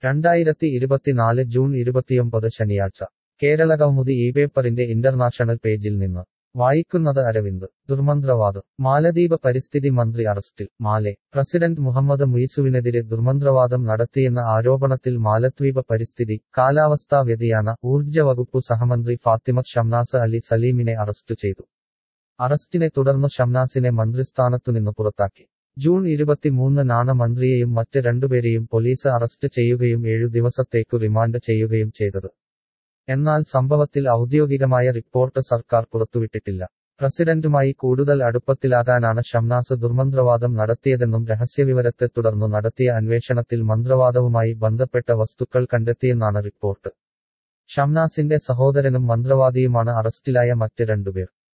രണ്ടായിരത്തി ഇരുപത്തിനാല് ജൂൺ ഇരുപത്തിയൊമ്പത് ശനിയാഴ്ച കേരളകൗമുദി ഈ പേപ്പറിന്റെ ഇന്റർനാഷണൽ പേജിൽ നിന്ന് വായിക്കുന്നത് അരവിന്ദ് ദുർമന്ത്രവാദം മാലദ്വീപ് പരിസ്ഥിതി മന്ത്രി അറസ്റ്റിൽ മാലെ പ്രസിഡന്റ് മുഹമ്മദ് മുയിസുവിനെതിരെ ദുർമന്ത്രവാദം നടത്തിയെന്ന ആരോപണത്തിൽ മാലദ്വീപ് പരിസ്ഥിതി കാലാവസ്ഥാ വ്യതിയാന ഊർജ്ജ വകുപ്പു സഹമന്ത്രി ഫാത്തിമ ഷംനാസ് അലി സലീമിനെ അറസ്റ്റ് ചെയ്തു അറസ്റ്റിനെ തുടർന്നു ഷംനാസിനെ മന്ത്രിസ്ഥാനത്തുനിന്ന് പുറത്താക്കി ജൂൺ ഇരുപത്തിമൂന്നിനാണ് മന്ത്രിയെയും മറ്റ് രണ്ടുപേരെയും പോലീസ് അറസ്റ്റ് ചെയ്യുകയും ഏഴു ദിവസത്തേക്കു റിമാൻഡ് ചെയ്യുകയും ചെയ്തത് എന്നാൽ സംഭവത്തിൽ ഔദ്യോഗികമായ റിപ്പോർട്ട് സർക്കാർ പുറത്തുവിട്ടിട്ടില്ല പ്രസിഡന്റുമായി കൂടുതൽ അടുപ്പത്തിലാകാനാണ് ഷംനാസ് ദുർമന്ത്രവാദം നടത്തിയതെന്നും രഹസ്യവിവരത്തെ തുടർന്നു നടത്തിയ അന്വേഷണത്തിൽ മന്ത്രവാദവുമായി ബന്ധപ്പെട്ട വസ്തുക്കൾ കണ്ടെത്തിയെന്നാണ് റിപ്പോർട്ട് ഷംനാസിന്റെ സഹോദരനും മന്ത്രവാദിയുമാണ് അറസ്റ്റിലായ മറ്റ് രണ്ടുപേർ